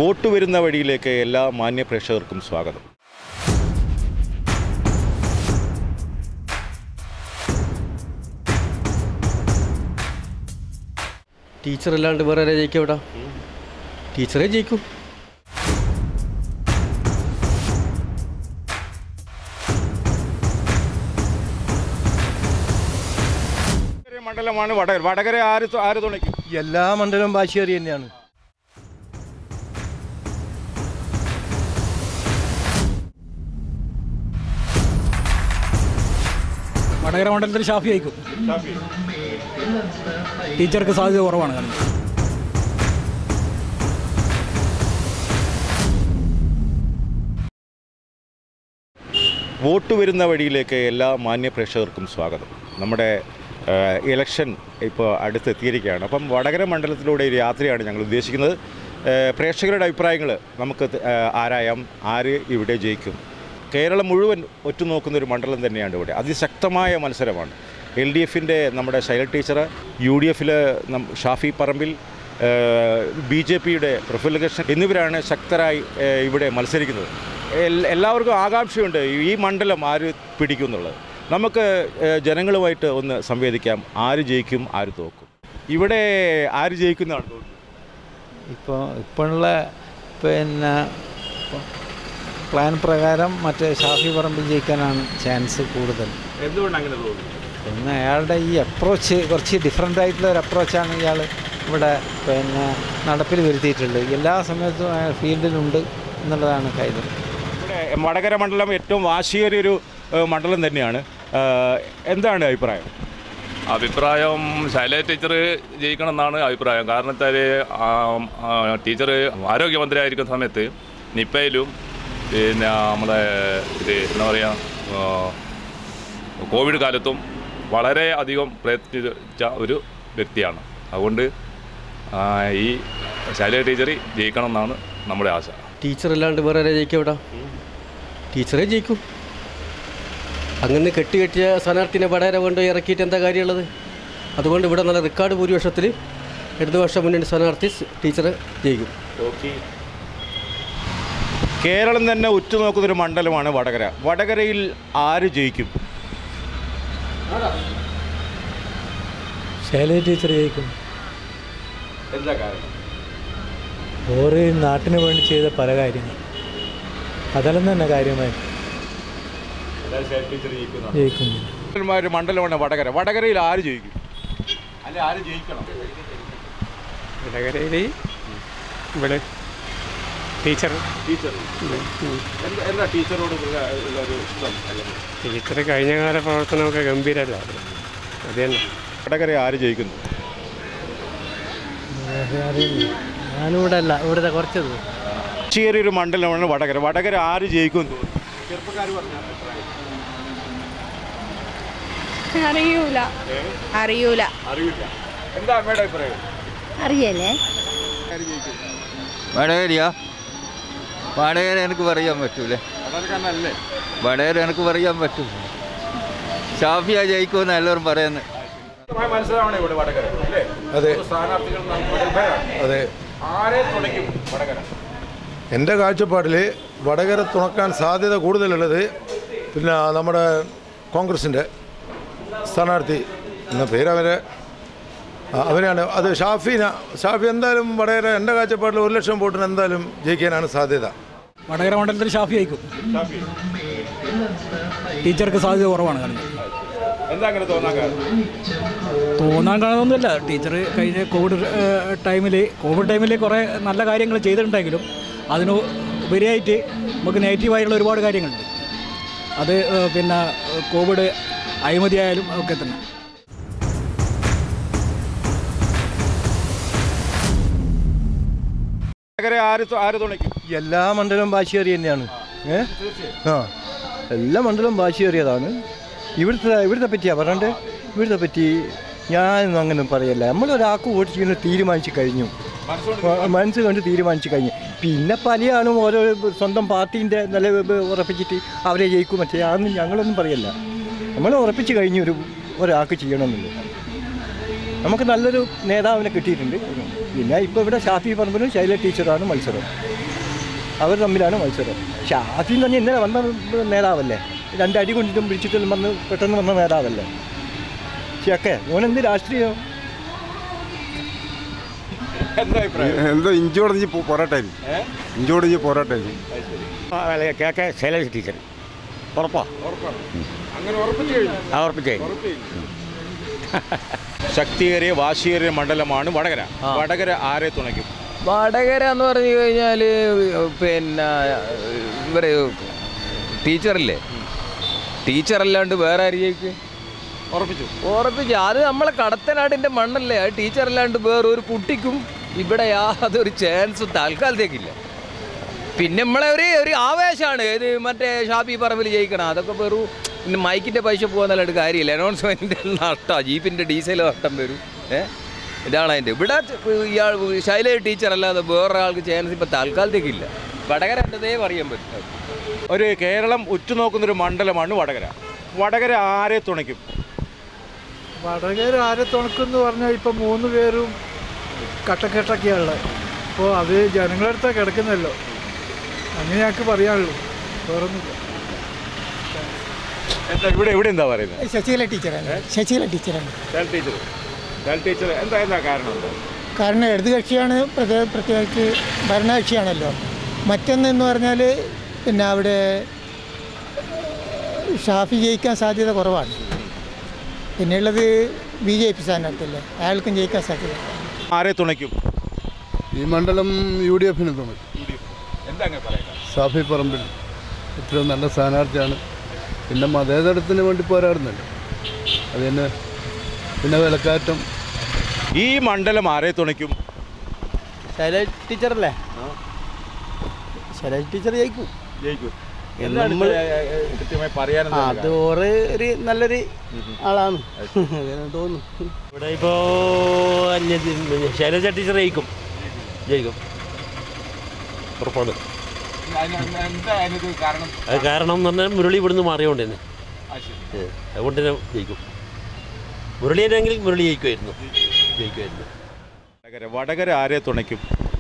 Vote വരുന്ന വഴിയിലേക്ക് എല്ലാ മാന്യ പ്രേക്ഷകർക്കും സ്വാഗതം ടീച്ചർ അല്ലാണ്ട് വേറെ ആരാ ജയിക്കും ഇവിടെ ടീച്ചറേ ജയിക്കും മണ്ഡലമാണ് വടകര വടകര ആര് തു- ആര് തുണയ്ക്കും എല്ലാ മണ്ഡലവും ബാശിയേറി തന്നെയാണ് വടകര മണ്ഡലത്തിൽ ഷാഫി അയക്കും ടീച്ചർക്ക് സാധ്യത കുറവാണ് കാരണം വോട്ട് വരുന്ന വഴിയിലേക്ക് എല്ലാ മാന്യ പ്രേക്ഷകർക്കും സ്വാഗതം നമ്മുടെ ആ, ഇലക്ഷൻ ഇപ്പോൾ അടുത്തെത്തിയിരിക്കുകയാണ് അപ്പം വടകര മണ്ഡലത്തിലൂടെ ഒരു യാത്രയാണ് ഞങ്ങൾ ഉദ്ദേശിക്കുന്നത് ആ, പ്രേക്ഷകരുടെ അഭിപ്രായങ്ങൾ നമുക്ക് ത- ആ, ആരായാം ആര് ഇവിടെ ജയിക്കും കേരളം മുഴുവൻ ഒറ്റുനോക്കുന്ന ഒരു മണ്ഡലം തന്നെയാണ് ഇവിടെ അതിശക്തമായ മത്സരമാണ് എൽ ഡി എഫിൻ്റെ നമ്മുടെ ശൈല ടീച്ചർ യു ഡി എഫിൽ ഷാഫി പറമ്പിൽ ബി ജെ പിയുടെ പ്രഫുല്ല കൃഷ്ണൻ എന്നിവരാണ് ശക്തരായി ആ, ഇവിടെ മത്സരിക്കുന്നത് എൽ- എല്ലാവർക്കും ആകാംക്ഷയുണ്ട് ഈ മണ്ഡലം ആര് പിടിക്കും എന്നുള്ളത് നമുക്ക് ഏഹ്, ജനങ്ങളുമായിട്ട് ഒന്ന് സംവേദിക്കാം ആര് ജയിക്കും ആര് തോക്കും ഇവിടെ ആര് ജയിക്കുന്നതാണ് തോന്നുന്നത് ഇപ്പോൾ ഇപ്പോഴുള്ള പിന്നെ പ്ലാൻ പ്രകാരം മറ്റേ ഷാഫി പറമ്പിൽ ജയിക്കാനാണ് ചാൻസ് കൂടുതൽ എന്തുകൊണ്ട് അങ്ങനെ തോന്നുന്നു പിന്നെ അയാളുടെ ഈ അപ്രോച്ച് കുറച്ച് ഡിഫറെൻ്റ് ആയിട്ടുള്ള ഒരു അപ്രോച്ചാണ് ഇയാൾ ഇവിടെ പിന്നെ നടപ്പിൽ വരുത്തിയിട്ടുള്ളത് എല്ലാ സമയത്തും അയാൾ ഫീൽഡിലുണ്ട് എന്നുള്ളതാണ് കാര്യം ഇവിടെ വടകര മണ്ഡലം ഏറ്റവും വാശിയേറിയ ഒരു ഏഹ്, മണ്ഡലം തന്നെയാണ് ഏഹ്, എന്താണ് അഭിപ്രായം അഭിപ്രായം ശൈല ടീച്ചർ ജയിക്കണം എന്നാണ് അഭിപ്രായം കാരണം വെച്ചാൽ ടീച്ചർ ആരോഗ്യമന്ത്രിയായിരിക്കുന്ന സമയത്ത് നിപ്പയിലും പിന്നെ നമ്മളെ ഇത് എന്താ പറയുക കോവിഡ് കാലത്തും വളരെ അധികം പ്രയത്നിച്ച ഒരു വ്യക്തിയാണ് അതുകൊണ്ട് ആ, ഈ ശൈല ടീച്ചർ ജയിക്കണം എന്നാണ് നമ്മുടെ ആശ ടീച്ചർ അല്ലാണ്ട് വേറെ ആരാ ജയിക്കും ഇവിടെ ടീച്ചറേ ജയിക്കും അങ്ങനെ കെട്ടി കെട്ടിയ സ്ഥാനാർത്ഥിനെ വടകര കൊണ്ട് ഇറക്കിയിട്ട് എന്താ കാര്യമുള്ളത് അതുകൊണ്ട് ഇവിടെ നല്ല റെക്കോർഡ് ഭൂരിപക്ഷത്തിൽ ഇടതുപക്ഷ മുന്നണി സ്ഥാനാർത്ഥി സ് ടീച്ചർ ജയിക്കും കേരളം തന്നെ ഉറ്റുനോക്കുന്ന ഒരു മണ്ഡലമാണ് വടകര വടകരയിൽ ആര് ജയിക്കും ശൈലജ ടീച്ചർ ജയിക്കും എന്താ കാരണം ഓറ് നാട്ടിന് വേണ്ടി ചെയ്ത പല കാര്യങ്ങൾ അതെല്ലാം തന്നെ കാര്യമായി ജയിക്കും ഒരു മണ്ഡലമാണ് വടകര വടകരയിൽ ആര് ജയിക്കും അല്ലെ ആര് ജയിക്കണം വടകരയിൽ ഇവിടെ ടീച്ചർ ടീച്ചർ എന്താ എന്താ ടീച്ചറോട് ഉള്ള ഉള്ള ഒരു ഇഷ്ടം അല്ലെങ്കിൽ ടീച്ചർ കഴിഞ്ഞ കാല പ്രവർത്തനമൊക്കെ ഗംഭീരമല്ല അത് തന്നെ വടകര ആര് ജയിക്കുന്നു ഞാനിവിടെ അല്ല ഇവിടുത്തെ കുറച്ചത് ചെറിയൊരു മണ്ഡലമാണ് വടകര വടകര ആര് ജയിക്കും എന്ന് തോന്നുന്നു ചെറുപ്പക്കാർ പറഞ്ഞ അറിയൂല അറിയൂല അറിയില്ല എന്താ അമ്മയുടെ അഭിപ്രായം അറിയല്ലേ വടകരയാ വടകര എനിക്ക് പറയാൻ പറ്റൂലേ വടകരക്കാരനല്ലേ വടകര എനിക്ക് പറയാൻ പറ്റൂ ഷാഫിയ ജയിക്കുമെന്ന് എല്ലാവരും പറയുന്നത് മനസ്സിലാവണേ ഇവിടെ വടകര അല്ലേ അതെ സ്ഥാനാർത്ഥികൾ പ്രഗത്ഭരാണ് അതെ ആരെ തുണയ്ക്കും വടകര എൻ്റെ കാഴ്ചപ്പാടിൽ വടകര തുണക്കാൻ സാധ്യത കൂടുതലുള്ളത് പിന്നെ നമ്മുടെ കോൺഗ്രസിൻ്റെ സ്ഥാനാർത്ഥി എന്ന പേര് അവരെ ആ, അവരാണ് അത് ഷാഫിന ഷാഫി എന്തായാലും വടകര എൻ്റെ കാഴ്ചപ്പാടിൽ ഒരു ലക്ഷം വോട്ടിന് എന്തായാലും ജയിക്കാനാണ് സാധ്യത വടകര മണ്ഡലത്തിൽ ഷാഫി അയക്കും ടീച്ചർക്ക് സാധ്യത കുറവാണ് കാരണം എന്താ അങ്ങനെ തോന്നാൻ കാരണം തോന്നാൻ കാണുന്നൊന്നുമില്ല ടീച്ചർ കഴിഞ്ഞ കോവിഡ് ടൈമിൽ കോവിഡ് ടൈമിൽ കുറേ നല്ല കാര്യങ്ങൾ ചെയ്തിട്ടുണ്ടെങ്കിലും അതിന് ഉപരിയായിട്ട് നമുക്ക് നെഗറ്റീവായിട്ടുള്ള ഒരുപാട് കാര്യങ്ങളുണ്ട് അത് ഏഹ്, പിന്നെ ഏഹ്, കോവിഡ് അഴിമതി ആയാലും ഒക്കെ തന്നെ വടകര ആര് തു- ആര് തുണയ്ക്കും എല്ലാ മണ്ഡലവും ബാശിയേറി തന്നെയാണ് ഏ ആ എല്ലാ മണ്ഡലവും ബാശിയേറിയതാണ് ഇവിടുത്തെ ഇവിടുത്തെ പറ്റിയാ പറയണ്ടേ ഇവിടുത്തെ പറ്റി ഞാനൊന്നും അങ്ങനെ പറയല്ല നമ്മളൊരാൾക്ക് വോട്ട് ചെയ്യുന്നത് തീരുമാനിച്ചു കഴിഞ്ഞു മനസ്സ് കൊണ്ട് തീരുമാനിച്ചു കഴിഞ്ഞു പിന്നെ പല ആളും ഓരോ സ്വന്തം പാർട്ടീൻ്റെ നില ഉറപ്പിച്ചിട്ട് അവരെ ജയിക്കും മറ്റേ അതൊന്നും ഞങ്ങളൊന്നും പറയല്ല നമ്മൾ ഉറപ്പിച്ച് കഴിഞ്ഞു ഒരു ഒരാൾക്ക് ചെയ്യണമെന്നുള്ളത് നമുക്ക് നല്ലൊരു നേതാവിനെ കിട്ടിയിട്ടുണ്ട് പിന്നെ ഇപ്പോൾ ഇവിടെ ഷാഫി പറമ്പിലും ശൈല ടീച്ചറാണ് മത്സരം അവർ തമ്മിലാണ് മത്സരം ഷാഫി തന്നെ ഇന്നലെ വന്ന നേതാവല്ലേ രണ്ടടി കൊണ്ടിട്ടും പിടിച്ചിട്ടും വന്ന് പെട്ടെന്ന് വന്ന നേതാവല്ലേ പക്ഷേ ഓനെന്ത് രാഷ്ട്രീയം എന്താ അഭിപ്രായം എന്തോ ഇഞ്ചോട് ഇഞ്ചി പോരാട്ടെ ഇഞ്ചോട് ഇഞ്ചി പോരാട്ടെ കെ കെ ശൈലജ ടീച്ചർ ഉറപ്പാ അങ്ങനെ ഉറപ്പിച്ചു കഴിഞ്ഞു ആ ഉറപ്പിച്ചേ ശക്തിയേറിയ വാശിയേറിയ മണ്ഡലമാണ് വടകര വടകര ആരെ തുണയ്ക്കും വടകര എന്ന് പറഞ്ഞു കഴിഞ്ഞാൽ പിന്നെ ഇവര് ടീച്ചറില്ലേ ടീച്ചറല്ലാണ്ട് വേറെ ആര് ജയിക്കും ഉറപ്പിച്ചു ഉറപ്പിച്ചു അത് നമ്മളെ കടത്തനാടിൻ്റെ മണ്ണല്ലേ അത് ടീച്ചറല്ലാണ്ട് വേറെ ഒരു കുട്ടിക്കും ഇവിടെ യാതൊരു ചാൻസും തൽക്കാലത്തേക്കില്ല പിന്നെ നമ്മളെ ഒരു ഒരു ആവേശമാണ് ഏത് മറ്റേ ഷാപ്പി പറമ്പിൽ ജയിക്കണം അതൊക്കെ വെറും പിന്നെ മൈക്കിൻ്റെ പൈസ പോകുന്നല്ലാണ്ട് കാര്യമില്ല അനൗൺസ്മെൻറ്റിൻ്റെ നഷ്ടമാണ് ജീപ്പിൻ്റെ ഡീസൽ നഷ്ടം വരും ഏഹ് ഇതാണ് അതിൻ്റെ ഇവിടെ ഇയാൾ ശൈലജ ടീച്ചർ അല്ലാതെ വേറൊരാൾക്ക് ചാൻസ് ഇപ്പം തൽക്കാലത്തേക്കില്ല വടകര എൻ്റെതേ പറയാൻ പറ്റും ഒരു കേരളം ഉറ്റുനോക്കുന്ന ഒരു മണ്ഡലമാണ് വടകര വടകര ആരെ തുണയ്ക്കും വടകര ആരെ തുണക്കെന്ന് പറഞ്ഞാൽ ഇപ്പം മൂന്ന് പേരും കട്ടക്കെട്ടൊക്കെയാണുള്ളത് അപ്പോൾ അത് ജനങ്ങളുടെ അടുത്താണ് കിടക്കുന്നല്ലോ അങ്ങനെ ഞങ്ങൾക്ക് പറയാനുള്ളൂ വേറൊന്നുമില്ല എന്താ ഇവിടെ ഇവിടെ എന്താ പറയുന്നത് ശശികല ടീച്ചറാണ് ശശികല ടീച്ചറാണ് ശാൽ ടീച്ചർ ശാൽ ടീച്ചർ എന്താ എന്താ കാരണം എന്താ കാരണം ഇടത് കക്ഷിയാണ് പ്രത്യേക പ്രത്യേകിച്ച് ഭരണകക്ഷിയാണല്ലോ മറ്റൊന്നെന്ന് പറഞ്ഞാൽ പിന്നെ അവിടെ ഷാഫി ജയിക്കാൻ സാധ്യത കുറവാണ് പിന്നെയുള്ളത് ബി ജെ പി സ്ഥാനാർത്ഥിയല്ലേ അയാൾക്കും ജയിക്കാൻ സാധ്യത ആരെ തുണയ്ക്കും ഈ മണ്ഡലം യു ഡി എഫിന് തുണയ്ക്കും എന്താ അങ്ങനെ പറയുന്നത് സാഫി പറമ്പിൽ ഏറ്റവും നല്ല സ്ഥാനാർത്ഥിയാണ് പിന്നെ മതേതരത്തിന് വേണ്ടി പോരാടുന്നുണ്ട് അത് തന്നെ പിന്നെ വിലക്കയറ്റം ഈ മണ്ഡലം ആരെ തുണയ്ക്കും ശൈലജ ടീച്ചറല്ലേ ശൈലജ ടീച്ചർ ജയിക്കും ജയിക്കും എന്താണ് നമ്മൾ ഇത്ര- കൃത്യമായി പറയാനെന്താ അത് ഓറ് ഒരു നല്ലൊരു ആളാണ് അങ്ങനെ തോന്നുന്നു ഇവിടെ ഇപ്പോൾ ശൈലജ ടീച്ചർ ജയിക്കും ജയിക്കും ഉറപ്പാണ് എന്താ അതിനൊരു കാരണം അത് കാരണം എന്ന് പറഞ്ഞാൽ മുരളി ഇവിടുന്ന് മാറിയോണ്ട് തന്നെ ആ, ശരി. ഏ, അതുകൊണ്ട് തന്നെ ജയിക്കും മുരളിയാണെങ്കിൽ മുരളി ജയിക്കുമായിരുന്നു ജയിക്കുമായിരുന്നു വടകര വടകര ആരെ തുണയ്ക്കും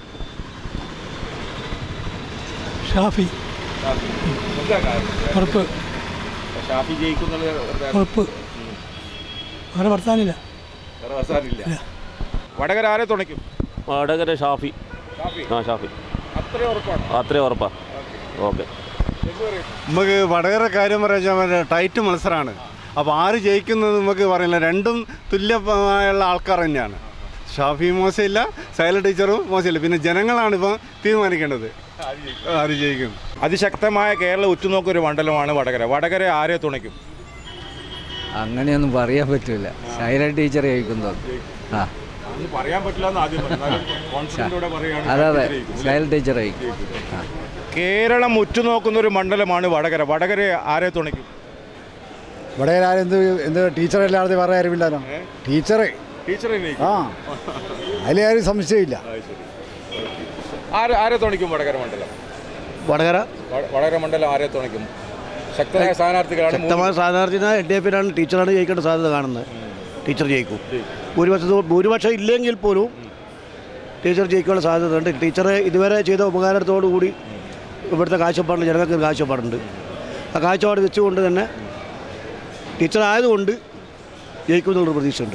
ഷാഫി എന്താ കാരണം ഉറപ്പ് ഷാഫി ജയിക്കുന്നുള്ള ഉറപ്പ് വേറെ വർത്താനില്ല വേറെ അവസാനമില്ല വടകര ആരെ തുണയ്ക്കും വടകര ഷാഫി ഷാഫി ആ ഷാഫി അത്രയും ഉറപ്പാണ് അത്രയും ഉറപ്പാ ഓക്കെ എന്ത് പറയും നമുക്ക് വടകര കാര്യം പറയാൻ ടൈറ്റ് മത്സരമാണ് അപ്പോൾ ആര് ജയിക്കുന്നത് നമുക്ക് പറയില്ല രണ്ടും തുല്യമായുള്ള ആൾക്കാർ തന്നെയാണ് ഷാഫി മോശമില്ല സൈല ടീച്ചറും മോശമില്ല പിന്നെ ജനങ്ങളാണ് ഇപ്പം തീരുമാനിക്കേണ്ടത് ആര് ജയിക്കും അതിശക്തമായ കേരളം ഉറ്റുനോക്കുന്ന ഒരു മണ്ഡലമാണ് വടകര വടകര ആരെ തുണയ്ക്കും അങ്ങനെയൊന്നും പറയാൻ പറ്റില്ല ശൈല ടീച്ചർ ജയിക്കുന്നു ആ അതൊന്നും പറയാൻ പറ്റില്ല എന്ന് ആദ്യം പറഞ്ഞു. എന്നാലും കോൺഫിഡൻറ്റോടെ പറയുകയാണ് അതെ അതെ ടീച്ചർ ജയിക്കും. ശൈല ടീച്ചർ ജയിക്കും ആ കേരളം ഉറ്റുനോക്കുന്ന ഒരു മണ്ഡലമാണ് വടകര വടകര ആരെ തുണയ്ക്കും ഇവിടെ ആരെന്ത് എന്ത് ടീച്ചറല്ലാതെ വേറെ ആരുമില്ലല്ലോ ടീച്ചറ് ടീച്ചറെ ആ അതിലാരും സംശയമില്ല ആര് ആരെ തുണയ്ക്കും വടകര മണ്ഡലം വടകര വ- വടകര മണ്ഡലം ആരെ തുണയ്ക്കും ശക്തമായ സ്ഥാനാർത്ഥികളാണ് മൂന്ന് ശക്തമായ സ്ഥാനാർത്ഥിനെ എൽ ഡി എഫിനാണ് ടീച്ചറാണ് ജയിക്കേണ്ട സാധ്യത കാണുന്നത് ടീച്ചർ ജയിക്കും ഭൂരിപക്ഷ ഭൂരിപക്ഷം ഇല്ലെങ്കിൽ പോലും ടീച്ചർ ജയിക്കാനുള്ള സാധ്യതയുണ്ട് ടീച്ചർ ഇതുവരെ ചെയ്ത ഉപകാരത്തോടു കൂടി ഇവിടുത്തെ കാഴ്ചപ്പാടിൽ ജനങ്ങൾക്ക് ഒരു കാഴ്ചപ്പാടുണ്ട് ആ കാഴ്ചപ്പാട് വെച്ചുകൊണ്ട് തന്നെ ടീച്ചർ ആയതുകൊണ്ട് ജയിക്കുമെന്നുള്ളൊരു പ്രതീക്ഷയുണ്ട്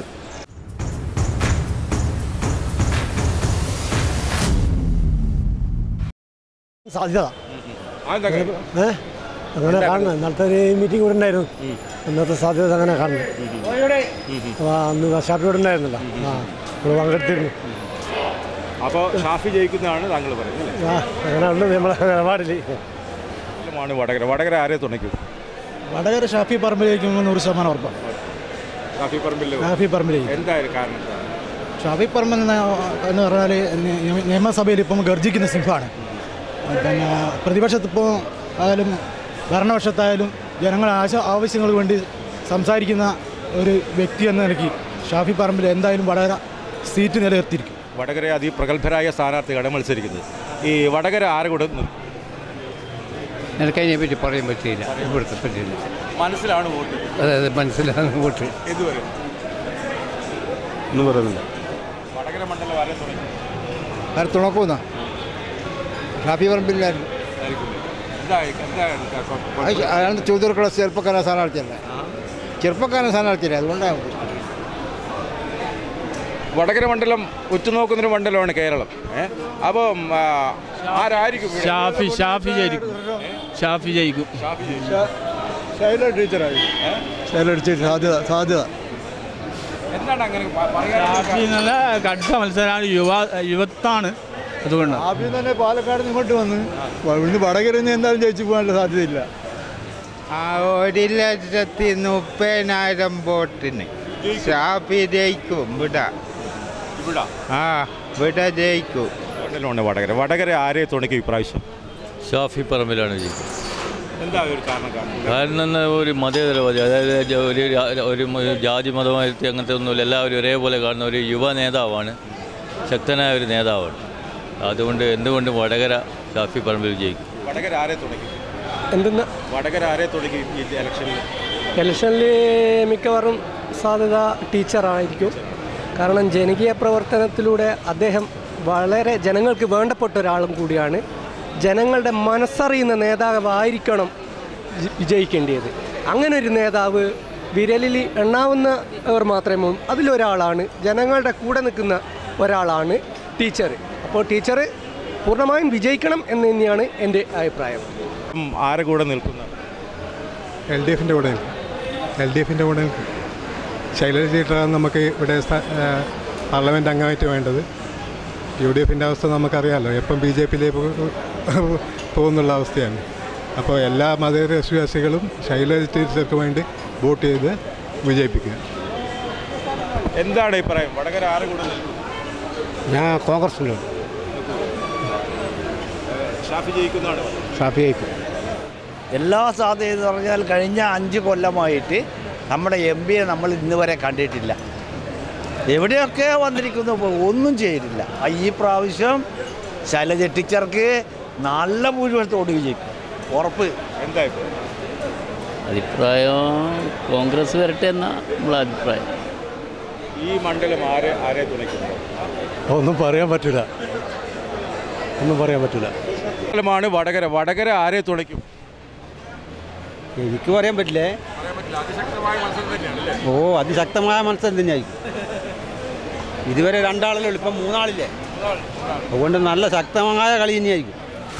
സാധ്യത അതെന്താ കാര്യം? ഏ അങ്ങനെ കാണണം ഇന്നലത്തെ ഒരു മീറ്റിംഗ് ഇവിടെ ഉണ്ടായിരുന്നു ഇന്നത്തെ സാധ്യത അങ്ങനെ കാണണം അപ്പോൾ അന്ന് ഷാപ്പി ഇവിടെ ഉണ്ടായിരുന്നല്ലോ ആ ഇവിടെ പങ്കെടുത്തിരുന്നു അപ്പോൾ ഷാഫി ജയിക്കുന്നതാണ് താങ്കൾ പറയുന്നത് അല്ലേ? ആ അങ്ങനെ ഉണ്ട് നമ്മളെ നിലപാടിൽ മണ്ഡലമാണ് വടകര വടകര ആരെ തുണയ്ക്കും വടകര ഷാഫി പറമ്പിലേക്ക് നൂറ് ശതമാനം ഉറപ്പാണ് ഷാഫി പറമ്പിൽ ഷാഫി പറമ്പിലേക്ക് എന്തായാലും കാരണം എന്താണ്? ഷാഫി പറമ്പൻ എന്ന എന്ന് പറഞ്ഞാൽ നിയ- നിയമസഭയിൽ ഇപ്പം ഗർജിക്കുന്ന സിംഹമാണ് പിന്നെ പ്രതിപക്ഷത്ത് ഇപ്പോൾ ആയാലും ഭരണപക്ഷത്തായാലും ജനങ്ങളുടെ ആശ ആവശ്യങ്ങൾക്ക് വേണ്ടി സംസാരിക്കുന്ന ഒരു വ്യക്തി എന്ന നിലയ്ക്ക് ഷാഫി പറമ്പിൽ എന്തായാലും വടകര സീറ്റ് നിലനിർത്തിയിരിക്കും വടകര അതിപ്രഗത്ഭരായ സ്ഥാനാർത്ഥികളാണ് മത്സരിക്കുന്നത് ഈ വടകര ആരെ കൂടെ നിൽക്കും? എനിക്കതിനെ പറ്റി പറയാൻ പറ്റിയില്ല ഇവിടുത്തെ പറ്റിയില്ല മനസ്സിലാണ് വോട്ട് അതെ അതെ മനസ്സിലാണ് വോട്ട് എന്ത് പറയും ഒന്നും പറയുന്നില്ല വടകര മണ്ഡലം ആരെ തുണയ്ക്കും ആര് തുണക്കൂന്ന ഷാഫി പറമ്പില്ലായിരുന്നു അയാൾ ചോദ്യർക്കുള്ള ചെറുപ്പക്കാരൻ സ്ഥാനാർത്ഥിയല്ല ചെറുപ്പക്കാരൻ സ്ഥാനാർത്ഥിയല്ലേ അതുകൊണ്ടാണ് വടകര മണ്ഡലം ഉറ്റുനോക്കുന്നൊരു മണ്ഡലമാണ് കേരളം ഏഹ് അപ്പം ആ, ആരായിരിക്കും ഇവിടെ? ഷാഫി ഷാഫി ജയിക്കും ഷാഫി ജയിക്കും ശൈല ടീച്ചറായി ശൈല ടീച്ചർ സാധ്യത സാധ്യത എന്താണ് അങ്ങനെ പ- പറയാൻ ഷാഫി നല്ല കടുത്ത മത്സരമാണ് യുവ യുവത്താണ് അതുകൊണ്ടാണ് ആദ്യം തന്നെ പാലക്കാട് നിന്ന് ഇങ്ങോട്ട് വന്ന് ഇവിടുന്ന് വടകരയിൽ നിന്ന് എന്തായാലും ജയിച്ചു പോകാനുള്ള സാധ്യതയില്ല ആ ഒരു ലക്ഷത്തി മുപ്പതിനായിരം വോട്ടിന് ഷാഫി ജയിക്കും ഇവിടെ ഇവിടെ ആ ഇവിടെ ജയിക്കും മണ്ഡലമാണ് വടകര വടകര ആരെ തുണയ്ക്കും ഇപ്രാവശ്യം ഷാഫി പറമ്പിലാണ് ജയിക്കുന്നത് എന്താ ഒരു കാരണം കാരണം കാരണം എന്നാ ഒരു മതേതരവാദി അതായത് ജ- ഒരു രാ- ഒരു മ- ജാതി മതമായിട്ട് അങ്ങനത്തെ ഒന്നുമില്ല എല്ലാവരും ഒരേപോലെ കാണുന്ന ഒരു യുവ നേതാവാണ് ശക്തനായ ഒരു നേതാവാണ് അതുകൊണ്ട് എന്തുകൊണ്ടും വടകര ഷാഫി പറമ്പിൽ ജയിക്കും വടകര ആരെ തുണയ്ക്കും എന്തെന്ന് വടകര ആരെ തുണയ്ക്കും ഈ ഇലക്ഷനിൽ ഇലക്ഷനിൽ മിക്കവാറും സാധ്യത ടീച്ചറായിരിക്കും കാരണം ജനകീയ പ്രവർത്തനത്തിലൂടെ അദ്ദേഹം വളരെ ജനങ്ങൾക്ക് വേണ്ടപ്പെട്ട ഒരാളും കൂടിയാണ് ജനങ്ങളുടെ മനസ്സറിയുന്ന നേതാവായിരിക്കണം ജി- വിജയിക്കേണ്ടത് അങ്ങനെ ഒരു നേതാവ് വിരലിൽ എണ്ണാവുന്നവർ മാത്രമേ അതിലൊരാളാണ് ജനങ്ങളുടെ കൂടെ നിൽക്കുന്ന ഒരാളാണ് ടീച്ചർ അപ്പോൾ ടീച്ചർ പൂർണ്ണമായും വിജയിക്കണം എന്ന് തന്നെയാണ് എൻ്റെ അഭിപ്രായം ഉം, ആരെ കൂടെ നിൽക്കുന്ന എൽ ഡി എഫിൻ്റെ കൂടെ നിൽക്കും എൽ ഡി എഫിൻ്റെ കൂടെ നിൽക്കും ശൈലജ ടീച്ചറാണ് നമുക്ക് ഇവിടെ സ്ഥ- ആ, പാർലമെൻറ്റ് അംഗമായിട്ട് വേണ്ടത് യു ഡി എഫിൻ്റെ അവസ്ഥ നമുക്കറിയാമല്ലോ എപ്പം ബി ജെ പിയിലേക്ക് പോകുന്നുള്ള അവസ്ഥയാണ് അപ്പോൾ എല്ലാ മതവിശ്വാസികളും ശൈലജ ടീച്ചർക്ക് വേണ്ടി വോട്ട് ചെയ്ത് വിജയിപ്പിക്കുക എന്താണ് അഭിപ്രായം വടകര ആരെ കൂടെ നിൽക്കും ഞാൻ കോൺഗ്രസിൻ്റെ ഷാഫി ജയിക്കുന്നതാണ് ഷാഫി ജയിക്കും എല്ലാ സാധ്യത എന്ന് പറഞ്ഞാൽ കഴിഞ്ഞ അഞ്ച് കൊല്ലമായിട്ട് നമ്മുടെ എം പിയെ നമ്മൾ ഇന്ന് വരെ കണ്ടിട്ടില്ല എവിടെയൊക്കെ വന്നിരിക്കുന്നു ഇപ്പോൾ ഒന്നും ചെയ്തിട്ടില്ല ആ ഈ പ്രാവശ്യം ശൈലജ ടീച്ചർക്ക് നല്ല ഭൂരിപക്ഷത്തോട് വിജയിക്കും ഉറപ്പ് എന്താ അഭിപ്രായം കോൺഗ്രസ് വരട്ടെ എന്നാ നമ്മളെ അഭിപ്രായം ഈ മണ്ഡലം ആരെ ആരെ തുണയ്ക്കുന്നത് ഒന്നും പറയാൻ പറ്റില്ല ഒന്നും പറയാൻ പറ്റില്ല മണ്ഡലമാണ് വടകര വടകര ആരെ തുണയ്ക്കും എനിക്ക് പറയാൻ പറ്റില്ലേ ഓ അതിശക്തമായ മത്സരം തന്നെയായിരിക്കും ഇതുവരെ രണ്ടാളല്ലേ ഉള്ളൂ ഇപ്പം മൂന്നാളില്ലേ അതുകൊണ്ട് നല്ല ശക്തമായ കളി തന്നെയായിരിക്കും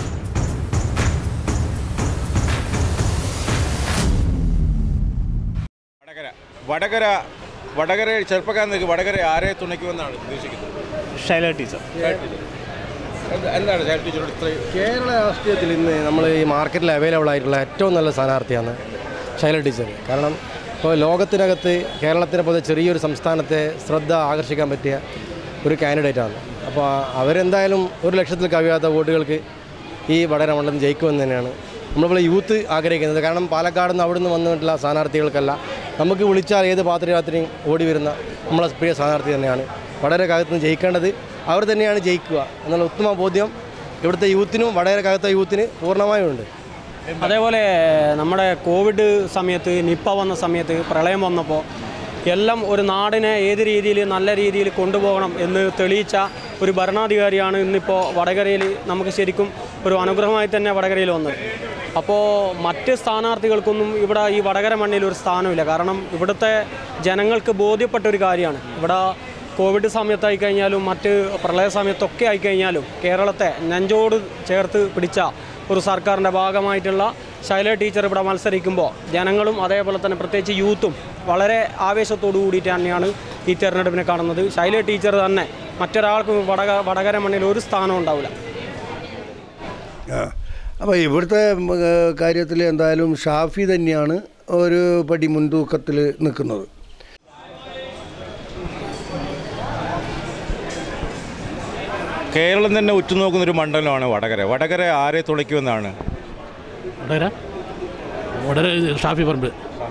വടകര വടകര വടകര ചെറുപ്പക്കാരൻ നിൽക്കും വടകര ആരെ തുണയ്ക്കുമെന്നാണ് ഉദ്ദേശിക്കുന്നത് ശൈല ടീച്ചർ എന്ത്- എന്താണ് ശൈല ടീച്ചറോട് ഇത്രയും കേരള രാഷ്ട്രീയത്തിൽ ഇന്ന് നമ്മൾ ഈ മാർക്കറ്റിൽ അവൈലബിൾ ആയിട്ടുള്ള ഏറ്റവും നല്ല സ്ഥാനാർത്ഥിയാണ് ശൈല ടീച്ചർ കാരണം ഇപ്പോൾ ലോകത്തിനകത്ത് കേരളത്തിനെ പോലെ ചെറിയൊരു സംസ്ഥാനത്തെ ശ്രദ്ധ ആകർഷിക്കാൻ പറ്റിയ ഒരു കാൻഡിഡേറ്റാണ് അപ്പോൾ അവരെന്തായാലും ഒരു ലക്ഷത്തിൽ കവിയാത്ത വോട്ടുകൾക്ക് ഈ വടകര മണ്ഡലം ജയിക്കുമെന്ന് തന്നെയാണ് നമ്മളിപ്പോൾ യൂത്ത് ആഗ്രഹിക്കുന്നത് കാരണം പാലക്കാട് നിന്ന് അവിടെ നിന്ന് വന്നിട്ടുള്ള സ്ഥാനാർത്ഥികൾക്കല്ല നമുക്ക് വിളിച്ചാൽ ഏത് പാത്രയാത്രയും ഓടി വരുന്ന നമ്മളെ പ്രിയ സ്ഥാനാർത്ഥി തന്നെയാണ് വടകരക്കകത്ത് നിന്ന് ജയിക്കേണ്ടത് അവർ തന്നെയാണ് ജയിക്കുക എന്നുള്ള ഉത്തമ ബോധ്യം ഇവിടുത്തെ യൂത്തിനും വടകരക്കകത്തെ യൂത്തിന് പൂർണ്ണമായും ഉണ്ട് അതേപോലെ നമ്മുടെ കോവിഡ് സമയത്ത് നിപ്പ വന്ന സമയത്ത് പ്രളയം വന്നപ്പോൾ എല്ലാം ഒരു നാടിനെ ഏത് രീതിയിൽ നല്ല രീതിയിൽ കൊണ്ടുപോകണം എന്ന് തെളിയിച്ച ഒരു ഭരണാധികാരിയാണ് ഇന്നിപ്പോൾ വടകരയിൽ നമുക്ക് ശരിക്കും ഒരു അനുഗ്രഹമായി തന്നെ വടകരയിൽ വന്നത് അപ്പോൾ മറ്റ് സ്ഥാനാർത്ഥികൾക്കൊന്നും ഇവിടെ ഈ വടകര മണ്ണിൽ ഒരു സ്ഥാനമില്ല കാരണം ഇവിടുത്തെ ജനങ്ങൾക്ക് ബോധ്യപ്പെട്ട ഒരു കാര്യമാണ് ഇവിടെ കോവിഡ് സമയത്തായി കഴിഞ്ഞാലും മറ്റ് പ്രളയ സമയത്തൊക്കെ ആയിക്കഴിഞ്ഞാലും കേരളത്തെ നെഞ്ചോട് ചേർത്ത് പിടിച്ച ഒരു സർക്കാരിൻ്റെ ഭാഗമായിട്ടുള്ള ശൈല ടീച്ചർ ഇവിടെ മത്സരിക്കുമ്പോൾ ജനങ്ങളും അതേപോലെ തന്നെ പ്രത്യേകിച്ച് യൂത്തും വളരെ ആവേശത്തോടു കൂടിയിട്ട് തന്നെയാണ് ഈ തെരഞ്ഞെടുപ്പിനെ കാണുന്നത് ശൈല ടീച്ചർ തന്നെ മറ്റൊരാൾക്കും വടക വടകര മണ്ണിൽ ഒരു സ്ഥാനം ഉണ്ടാവില്ല അപ്പോൾ ഇവിടുത്തെ കാര്യത്തിൽ എന്തായാലും ഷാഫി തന്നെയാണ് ഒരു പടി മുൻതൂക്കത്തിൽ നിൽക്കുന്നത് കേരളം തന്നെ ഉറ്റുനോക്കുന്ന ഒരു മണ്ഡലമാണ് വടകര വടകര ആരെ തുണയ്ക്കുമെന്നാണ് വടകര വടകര ഷാഫി പറമ്പ്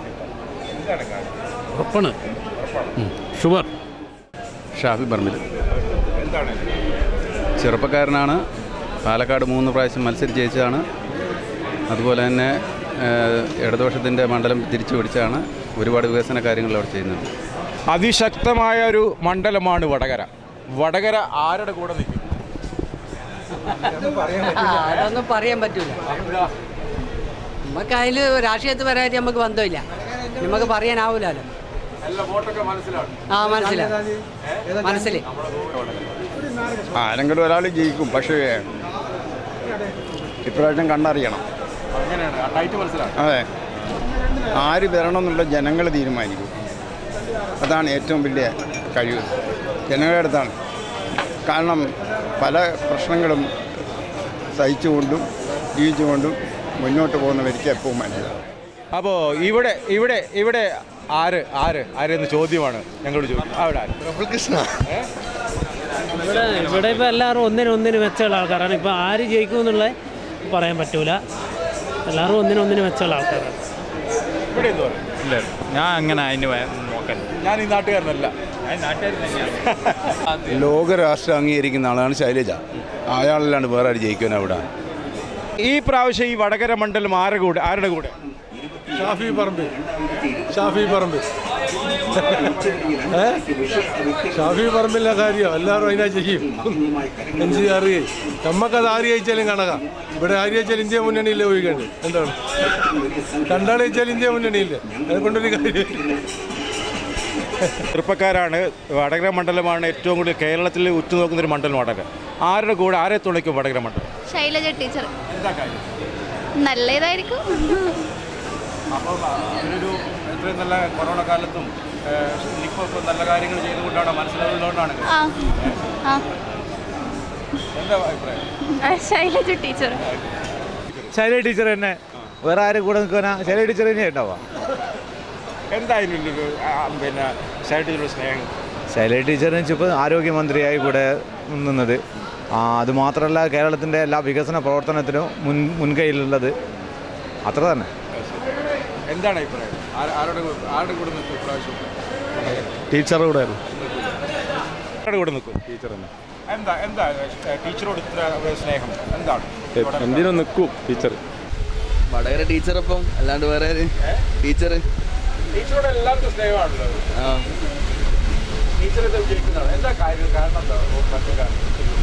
ഉറപ്പാണ് ഷുഗർ ഷാഫി പറമ്പിൽ എന്താണ് ചെറുപ്പക്കാരനാണ് പാലക്കാട് മൂന്ന് പ്രാവശ്യം മത്സരിച്ച് ജയിച്ചതാണ് അതുപോലെ തന്നെ ഏഹ്, ഇടതുപക്ഷത്തിൻ്റെ മണ്ഡലം തിരിച്ചു പിടിച്ചാണ് ഒരുപാട് വികസന കാര്യങ്ങൾ അവിടെ ചെയ്യുന്നുണ്ട് അതിശക്തമായ ഒരു മണ്ഡലമാണ് വടകര വടകര ആരുടെ കൂടെ നിൽക്കും ആ, അതൊന്നും പറയാൻ പറ്റൂല നമുക്ക് അതിൽ രാഷ്ട്രീയത്തിൽ വരാനായിട്ട് നമുക്ക് ബന്ധമില്ല നമുക്ക് പറയാനാവൂലല്ലോ ആ മനസ്സിലായി മനസ്സിലായി ആരെങ്കിലും ഒരാൾ ജയിക്കും പക്ഷേ ഇപ്രാവശ്യം കണ്ടറിയണം അങ്ങനെയാണ് ആ ടൈറ്റ് മനസ്സിലാണ് അതെ ആര് വരണം എന്നുള്ള ജനങ്ങൾ തീരുമാനിക്കും അതാണ് ഏറ്റവും വലിയ കഴിവ് ജനങ്ങളുടെ അടുത്താണ് കാരണം പല പ്രശ്നങ്ങളും സഹിച്ചുകൊണ്ടും ജീവിച്ചുകൊണ്ടും മുന്നോട്ട് പോകുന്നവർക്ക് എപ്പോഴും മനസ്സിലാവും അപ്പോൾ ഇവിടെ ഇവിടെ ഇവിടെ ആര് ആര് ആരെന്ന് ചോദ്യമാണ് ഞങ്ങളോട് ചോദിക്കും അവിടെ ആര് കൃഷ്ണ ഇവിടെ ഇവിടെ ഇപ്പോൾ എല്ലാവരും ഒന്നിനും ഒന്നിന് മെച്ചമുള്ള ആൾക്കാരാണ് ഇപ്പോൾ ആര് ജയിക്കും എന്നുള്ളത് പറയാൻ പറ്റൂല എല്ലാവരും ഒന്നിനും ഒന്നിന് മെച്ചമുള്ള ആൾക്കാരാണ് ഇവിടെ എന്ത് പറയും ഇല്ല ഞാൻ അങ്ങനെ അതിന് നോക്കല്ല ഞാൻ ഈ നാട്ടുകാരനല്ല ഞാൻ നാട്ടുകാരൻ തന്നെയാണ് ലോകരാഷ്ട്രം അംഗീകരിക്കുന്ന ആളാണ് ശൈലജ അയാളല്ലാണ്ട് വേറെ ആര് ജയിക്കാൻ അവിടെ ഈ പ്രാവശ്യം ഈ വടകര മണ്ഡലം ആരുടെ കൂടെ ആരുടെ കൂടെ ഷാഫി പറമ്പ് ഷാഫി പറമ്പ് ഏ ഷാഫി പറമ്പില്ല കാര്യം എല്ലാവരും അതിനാ ചെയ്യും എഞ്ചി അറിയേ നമ്മക്കത് ആര് ജയിച്ചാലും കണക്കാം ഇവിടെ ആര് ജയിച്ചാലും ഇന്ത്യ മുന്നണിയില്ലേ ഒഴിക്കണ്ട് എന്താണ് രണ്ടാൾ ജയിച്ചാലും ഇന്ത്യ മുന്നണിയില്ലേ അതുകൊണ്ടൊരു കാര്യം ചെറുപ്പക്കാരാണ് വടകര മണ്ഡലമാണ് ഏറ്റവും കൂടുതൽ കേരളത്തിൽ ഉറ്റുനോക്കുന്ന ഒരു മണ്ഡലം വടകര ആരുടെ കൂടെ ആരെ തുണയ്ക്കും വടകര മണ്ഡലം ശൈലജ ടീച്ചർ എന്താ കാര്യം നല്ല ഇതായിരിക്കും അപ്പം അവരൊരു ഇത്രയും നല്ല കൊറോണ കാലത്തും ഇപ്പോൾ ഇപ്പോൾ നല്ല കാര്യങ്ങൾ ചെയ്തുകൊണ്ടാണ് മനസ്സിലാവുന്നതുകൊണ്ടാണ് ആ ആ എന്താ അഭിപ്രായം ആ, ശൈലജ ടീച്ചർ ശൈല ടീച്ചർ തന്നെ വേറെ ആരും കൂടെ നിൽക്കാനാ ശൈല ടീച്ചർ തന്നെ ഉണ്ടാവുക എന്തായാലും ഇത് ആ, പിന്നെ ശൈലജയുടെ സ്നേഹം ശൈല ടീച്ചറിന് ഇപ്പോൾ ആരോഗ്യമന്ത്രിയായി കൂടെ നിന്നത് ആ, അത് മാത്രമല്ല കേരളത്തിൻ്റെ എല്ലാ വികസന പ്രവർത്തനത്തിനും മുൻ മുൻകൈയിലുള്ളത് അത്ര തന്നെ എന്താണ് അഭിപ്രായം ആര- ആരുടെ കൂടെ- ആരുടെ കൂടെ നിൽക്കും ഇപ്രാവശ്യം ടീച്ചറുടെ കൂടെ ആരുടെ കൂടെ നിൽക്കും ടീച്ചർ എന്താ എന്താ ഏ, ടീച്ചറോട് ഇത്ര സ്നേഹം എന്താണ് എന്തിനും നിൽക്കും ടീച്ചർ വടകര ടീച്ചറൊപ്പം അല്ലാണ്ട് വേറെ ടീച്ചർ ടീച്ചറോട് എല്ലാവർക്കും സ്നേഹമാണല്ലോ ആ ടീച്ചർ ഇത് വിജയിക്കുന്നതാണ് എന്താ കാര്യം കാരണം എന്താ മറ്റേ കാരണം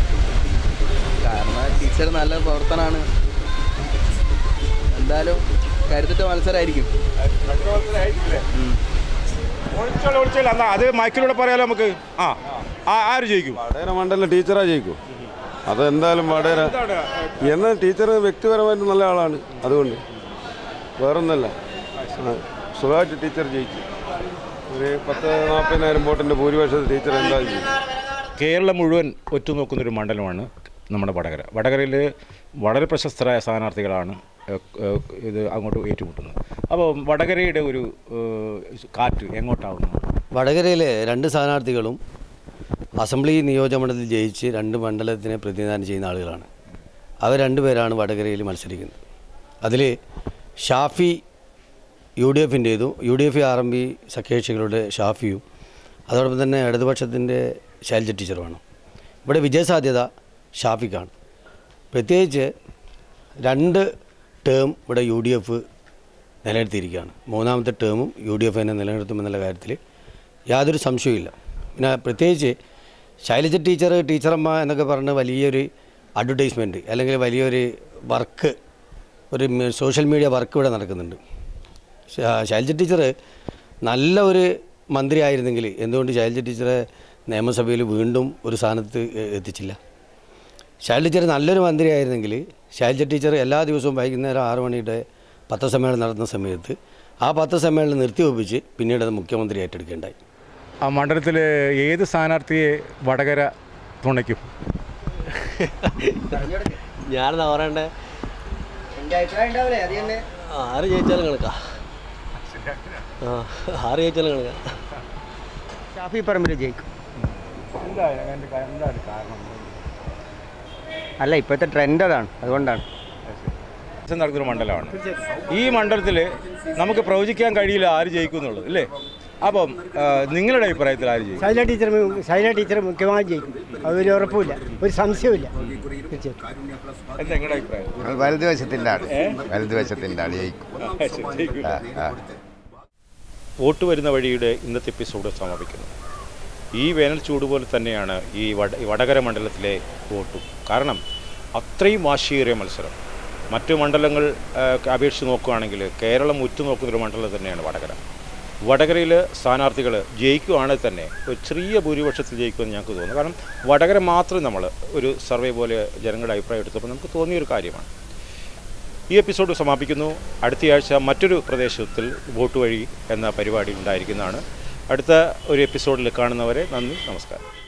കാരണം ടീച്ചർ നല്ല പ്രവർത്തനമാണ് എന്തായാലും കരുത്തിട്ട മത്സരമായിരിക്കും മറ്റൊരാൾക്കാരായിരിക്കില്ലേ? ഒളിച്ചോളി ഒളിച്ചോളി എന്നാ അത് മൈക്കിലൂടെ പറയാലോ നമുക്ക് ആ ആ, ആര് ജയിക്കും വടകര മണ്ഡലം ടീച്ചറാ ജയിക്കും അത് എന്തായാലും വടകര എന്നാൽ ടീച്ചർ വ്യക്തിപരമായിട്ട് നല്ല ആളാണ് അതുകൊണ്ട് വേറൊന്നല്ല ആ, സുഖമായിട്ട് ടീച്ചർ ജയിക്കും ഒരു പത്ത് നാൽപ്പതിനായിരം വോട്ടിൻ്റെ ഭൂരിപക്ഷത്തിൽ ടീച്ചർ എന്തായാലും ജയിക്കും കേരളം മുഴുവൻ ഒറ്റുനോക്കുന്ന ഒരു മണ്ഡലമാണ് നമ്മുടെ വടകര വടകരയിൽ വളരെ പ്രശസ്തരായ സ്ഥാനാർത്ഥികളാണ് ഏഹ്, ഏഹ്, ഇത് അങ്ങോട്ട് ഏറ്റുമുട്ടുന്നത് അപ്പോൾ വടകരയുടെ ഒരു ഏഹ്, കാറ്റ് എങ്ങോട്ടാവുന്നു വടകരയിലെ രണ്ട് സ്ഥാനാർത്ഥികളും അസംബ്ലി നിയോജകമണ്ഡലത്തിൽ ജയിച്ച് രണ്ട് മണ്ഡലത്തിനെ പ്രതിനിധാനം ചെയ്യുന്ന ആളുകളാണ് അവർ രണ്ടുപേരാണ് വടകരയിൽ മത്സരിക്കുന്നത് അതിൽ ഷാഫി യു ഡി എഫിൻ്റേതും U D F R M P സഖ്യകക്ഷികളുടെ ഷാഫിയും അതോടൊപ്പം തന്നെ ഇടതുപക്ഷത്തിൻ്റെ ശൈലജ ടീച്ചറുമാണ് ഇവിടെ വിജയസാധ്യത ഷാഫിക്കാണ് പ്രത്യേകിച്ച് രണ്ട് ടേം ഇവിടെ യു ഡി എഫ് നിലനിർത്തിയിരിക്കുകയാണ് മൂന്നാമത്തെ ടേമും യു ഡി എഫ് തന്നെ നിലനിർത്തുമെന്നുള്ള കാര്യത്തിൽ യാതൊരു സംശയവുമില്ല പിന്നെ പ്രത്യേകിച്ച് ശൈലജ ടീച്ചർ ടീച്ചറമ്മ എന്നൊക്കെ പറഞ്ഞ് വലിയൊരു അഡ്വർടൈസ്മെൻറ്റ് അല്ലെങ്കിൽ വലിയൊരു വർക്ക് ഒരു മ- സോഷ്യൽ മീഡിയ വർക്ക് ഇവിടെ നടക്കുന്നുണ്ട് ശ- ശൈലജ ടീച്ചർ നല്ല ഒരു മന്ത്രി ആയിരുന്നെങ്കിൽ എന്തുകൊണ്ട് ശൈലജ ടീച്ചറെ നിയമസഭയിൽ വീണ്ടും ഒരു സ്ഥാനത്ത് എ- എത്തിച്ചില്ല ശൈലജ ടീച്ചർ നല്ലൊരു മന്ത്രി ആയിരുന്നെങ്കിൽ ശൈലജ ടീച്ചർ എല്ലാ ദിവസവും വൈകുന്നേരം ആറ് മണിയുടെ പത്രസമ്മേളനം നടത്തുന്ന സമയത്ത് ആ പത്രസമ്മേളനം നിർത്തിവെപ്പിച്ച് പിന്നീട് അത് മുഖ്യമന്ത്രി ഏറ്റെടുക്കേണ്ടായി ആ മണ്ഡലത്തിൽ ഏത് സ്ഥാനാർത്ഥിയെ വടകര തുണയ്ക്കും ഞാനെന്താ പറയണ്ടേ ആ, ആര് ജയിച്ചാലും കണക്കാ ആ ആര് ജയിച്ചാലും കണക്കാ ഷാഫി പറമ്പിൽ ജയിക്കും അല്ല ഇപ്പോഴത്തെ ട്രെൻഡ് അതാണ് അതുകൊണ്ടാണ് ഇലക്ഷൻ നടക്കുന്ന മണ്ഡലമാണ് ഈ മണ്ഡലത്തിൽ നമുക്ക് പ്രവചിക്കാൻ കഴിയില്ല ആര് ജയിക്കും എന്നുള്ളത് അല്ലേ അപ്പം ആ, നിങ്ങളുടെ അഭിപ്രായത്തിൽ ആര് ജയിക്കും ശൈല ടീച്ചർ ശൈല ടീച്ചർ മുഖ്യമായി ജയിക്കും അതൊരു ഉറപ്പുമില്ല ഒരു സംശയവുമില്ല തീർച്ചയായിട്ടും എന്താ നിങ്ങളുടെ അഭിപ്രായം വലതുവശത്തിൻ്റെ ആൾ വലതുവശത്തിൻ്റെ ആൾ ജയിക്കും ആ, ആ. വോട്ട് വരുന്ന വഴിയുടെ ഇന്നത്തെ എപ്പിസോഡ് സമാപിക്കുന്നു ഈ വേനൽ ചൂട് പോലെ തന്നെയാണ് ഈ വട ഈ വടകര മണ്ഡലത്തിലെ വോട്ടും കാരണം അത്രയും വാശിയേറിയ മത്സരം മറ്റു മണ്ഡലങ്ങൾ ആ, അപേക്ഷിച്ച് നോക്കുകയാണെങ്കിൽ കേരളം ഉറ്റുനോക്കുന്നൊരു മണ്ഡലം തന്നെയാണ് വടകര വടകരയിൽ സ്ഥാനാർത്ഥികൾ ജയിക്കുകയാണെങ്കിൽ തന്നെ ഒരു ചെറിയ ഭൂരിപക്ഷത്തിൽ ജയിക്കുമെന്ന് ഞങ്ങൾക്ക് തോന്നുന്നു കാരണം വടകര മാത്രം നമ്മൾ ഒരു സർവേ പോലെ ജനങ്ങളുടെ അഭിപ്രായം എടുത്തപ്പോൾ നമുക്ക് തോന്നിയൊരു കാര്യമാണ് ഈ എപ്പിസോഡ് സമാപിക്കുന്നു അടുത്തയാഴ്ച മറ്റൊരു പ്രദേശത്തിൽ വോട്ട് വഴി എന്ന പരിപാടി ഉണ്ടായിരിക്കുന്നതാണ് അടുത്ത ഒരു എപ്പിസോഡിൽ കാണുന്നവരെ നന്ദി നമസ്കാരം